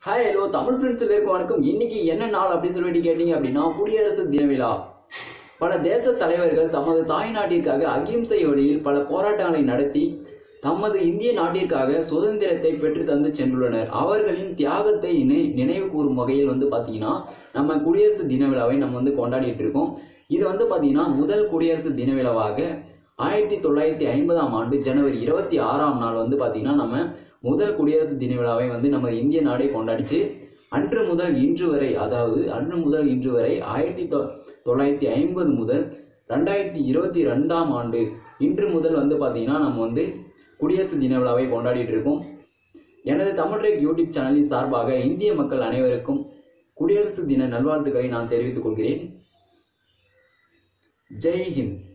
hi hello Tamil friends இருக்கும் வணக்கம் இன்னைக்கு என்ன நாள் அப்படின்னு சொல்லிட்டு கேட்டீங்க அப்படின்னா குடியரசு தின விழா பல தேச தலைவர்கள் தமது தாய் நாட்டிற்காக அகிம்சை வழியில் பல போராட்டங்களை நடத்தி தமது இந்திய நாட்டிற்காக சுதந்திரத்தை பெற்று தந்து சென்றுள்ளனர் அவர்களின் தியாகத்தை நினை- நினைவு கூறும் வகையில் வந்து பார்த்தீங்கன்னா நம்ம குடியரசு தின விழாவை நம்ம வந்து கொண்டாடிட்டு இருக்கோம் இது வந்து பார்த்தீங்கன்னா முதல் குடியரசு தின விழாவாக ஆயிரத்தி தொள்ளாயிரத்தி ஐம்பதாம் ஆண்டு ஜனவரி இருபத்தி ஆறாம் நாள் வந்து பார்த்தீங்கன்னா நம்ம முதல் குடியரசு தின விழாவை வந்து நம்ம இந்திய நாடே கொண்டாடிச்சு அன்று முதல் இன்று வரை அதாவது அன்று முதல் இன்று வரை ஆயிரத்தி தொ தொள்ளாயிரத்தி ஐம்பது முதல் ரெண்டாயிரத்தி இருபத்தி ரெண்டாம் ஆண்டு இன்று முதல் வந்து பார்த்தீங்கன்னா நம்ம வந்து குடியரசு தின விழாவை கொண்டாடிட்டு இருக்கோம் எனது தமிழ்ரேக் யூடியூப் சேனலின் சார்பாக இந்திய மக்கள் அனைவருக்கும் குடியரசு தின நல்வாழ்த்துக்களை நான் தெரிவித்துக் கொள்கிறேன் ஜெய் ஹிந்த்